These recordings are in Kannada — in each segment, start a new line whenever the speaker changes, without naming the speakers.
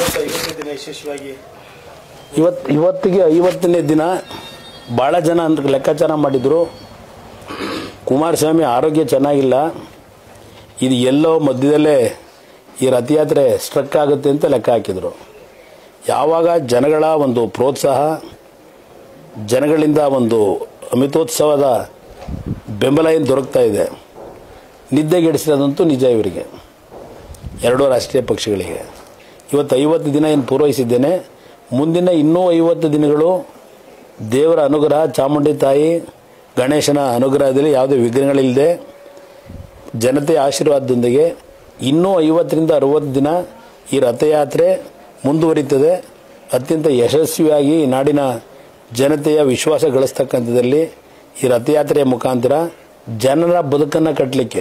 ಇವತ್ತು ಐವತ್ತನೇ ದಿನ ಯಶಸ್ವಿಯಾಗಿ
ಇವತ್ತು ಇವತ್ತಿಗೆ ಐವತ್ತನೇ ದಿನ ಭಾಳ ಜನ ಅಂತ ಲೆಕ್ಕಾಚಾರ ಮಾಡಿದ್ರು ಕುಮಾರಸ್ವಾಮಿ ಆರೋಗ್ಯ ಚೆನ್ನಾಗಿಲ್ಲ ಇದು ಎಲ್ಲೋ ಮಧ್ಯದಲ್ಲೇ ಈ ರಥಯಾತ್ರೆ ಸ್ಟ್ರಕ್ ಆಗುತ್ತೆ ಅಂತ ಲೆಕ್ಕ ಹಾಕಿದರು ಯಾವಾಗ ಜನಗಳ ಒಂದು ಪ್ರೋತ್ಸಾಹ ಜನಗಳಿಂದ ಒಂದು ಅಮಿತೋತ್ಸವದ ಬೆಂಬಲ ಏನು ದೊರಕ್ತಾ ಇದೆ ನಿದ್ದೆಗೆಡಿಸಿರೋದಂತೂ ನಿಜ ಇವರಿಗೆ ಎರಡೂ ರಾಷ್ಟ್ರೀಯ ಪಕ್ಷಗಳಿಗೆ ಇವತ್ತು ಐವತ್ತು ದಿನ ಏನು ಪೂರೈಸಿದ್ದೇನೆ ಮುಂದಿನ ಇನ್ನೂ ಐವತ್ತು ದಿನಗಳು ದೇವರ ಅನುಗ್ರಹ ಚಾಮುಂಡಿ ತಾಯಿ ಗಣೇಶನ ಅನುಗ್ರಹದಲ್ಲಿ ಯಾವುದೇ ವಿಘ್ನಗಳಿಲ್ಲದೆ ಜನತೆಯ ಆಶೀರ್ವಾದದೊಂದಿಗೆ ಇನ್ನೂ ಐವತ್ತರಿಂದ ಅರವತ್ತು ದಿನ ಈ ರಥಯಾತ್ರೆ ಮುಂದುವರಿತದೆ ಅತ್ಯಂತ ಯಶಸ್ವಿಯಾಗಿ ಈ ನಾಡಿನ ಜನತೆಯ ವಿಶ್ವಾಸ ಗಳಿಸ್ತಕ್ಕಂಥದ್ದಲ್ಲಿ ಈ ರಥಯಾತ್ರೆಯ ಮುಖಾಂತರ ಜನರ ಬದುಕನ್ನು ಕಟ್ಟಲಿಕ್ಕೆ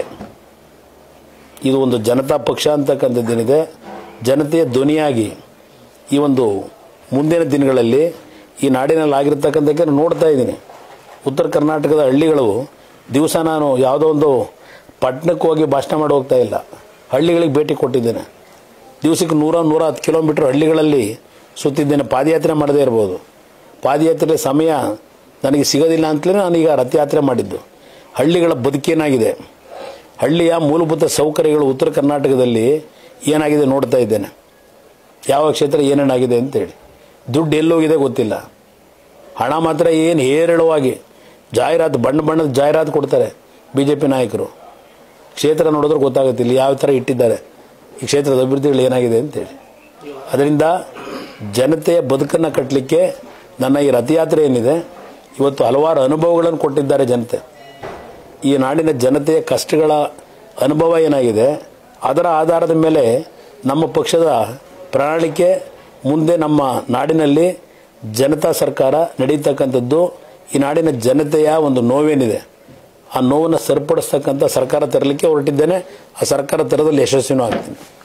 ಇದು ಒಂದು ಜನತಾ ಪಕ್ಷ ಅಂತಕ್ಕಂಥದ್ದೇನಿದೆ ಜನತೆಯ ಧ್ವನಿಯಾಗಿ ಈ ಒಂದು ಮುಂದಿನ ದಿನಗಳಲ್ಲಿ ಈ ನಾಡಿನಲ್ಲಿ ಆಗಿರ್ತಕ್ಕಂಥಕ್ಕೆ ನಾನು ನೋಡ್ತಾ ಇದ್ದೀನಿ ಉತ್ತರ ಕರ್ನಾಟಕದ ಹಳ್ಳಿಗಳು ದಿವಸ ನಾನು ಯಾವುದೋ ಒಂದು ಪಟ್ಟಣಕ್ಕೆ ಹೋಗಿ ಭಾಷಣ ಮಾಡಿ ಹೋಗ್ತಾ ಇಲ್ಲ ಹಳ್ಳಿಗಳಿಗೆ ಭೇಟಿ ಕೊಟ್ಟಿದ್ದೇನೆ ದಿವಸಕ್ಕೆ ನೂರ ನೂರ ಹತ್ತು ಕಿಲೋಮೀಟರ್ ಹಳ್ಳಿಗಳಲ್ಲಿ ಸುತ್ತಿದ್ದೇನೆ ಪಾದಯಾತ್ರೆ ಮಾಡದೇ ಇರ್ಬೋದು ಪಾದಯಾತ್ರೆ ಸಮಯ ನನಗೆ ಸಿಗೋದಿಲ್ಲ ಅಂತಲೇ ನಾನೀಗ ರಥಯಾತ್ರೆ ಮಾಡಿದ್ದು ಹಳ್ಳಿಗಳ ಬದುಕೇನಾಗಿದೆ ಹಳ್ಳಿಯ ಮೂಲಭೂತ ಸೌಕರ್ಯಗಳು ಉತ್ತರ ಕರ್ನಾಟಕದಲ್ಲಿ ಏನಾಗಿದೆ ನೋಡ್ತಾ ಇದ್ದೇನೆ ಯಾವ ಕ್ಷೇತ್ರ ಏನೇನಾಗಿದೆ ಅಂತೇಳಿ ದುಡ್ಡು ಎಲ್ಲೋಗಿದೆ ಗೊತ್ತಿಲ್ಲ ಹಣ ಮಾತ್ರ ಏನು ಹೇರಳವಾಗಿ ಜಾಹೀರಾತು ಬಣ್ಣ ಬಣ್ಣದ ಜಾಹೀರಾತು ಕೊಡ್ತಾರೆ ಬಿ ಜೆ ಪಿ ನಾಯಕರು ಕ್ಷೇತ್ರ ನೋಡಿದ್ರೆ ಗೊತ್ತಾಗುತ್ತಿಲ್ಲ ಯಾವ ಥರ ಇಟ್ಟಿದ್ದಾರೆ ಈ ಕ್ಷೇತ್ರದ ಅಭಿವೃದ್ಧಿಗಳು ಏನಾಗಿದೆ ಅಂತೇಳಿ ಅದರಿಂದ ಜನತೆಯ ಬದುಕನ್ನು ಕಟ್ಟಲಿಕ್ಕೆ ನನ್ನ ಈ ರಥಯಾತ್ರೆ ಏನಿದೆ ಇವತ್ತು ಹಲವಾರು ಅನುಭವಗಳನ್ನು ಕೊಟ್ಟಿದ್ದಾರೆ ಜನತೆ ಈ ನಾಡಿನ ಜನತೆಯ ಕಷ್ಟಗಳ ಅನುಭವ ಏನಾಗಿದೆ ಅದರ ಆಧಾರದ ಮೇಲೆ ನಮ್ಮ ಪಕ್ಷದ ಪ್ರಣಾಳಿಕೆ ಮುಂದೆ ನಮ್ಮ ನಾಡಿನಲ್ಲಿ ಜನತಾ ಸರ್ಕಾರ ನಡೀತಕ್ಕಂಥದ್ದು ಈ ನಾಡಿನ ಜನತೆಯ ಒಂದು ನೋವೇನಿದೆ ಆ ನೋವನ್ನು ಸರಿಪಡಿಸ್ತಕ್ಕಂಥ ಸರ್ಕಾರ ತರಲಿಕ್ಕೆ ಹೊರಟಿದ್ದೇನೆ ಆ ಸರ್ಕಾರ ತರದಲ್ಲಿ ಯಶಸ್ವಿನೂ ಆಗ್ತೀನಿ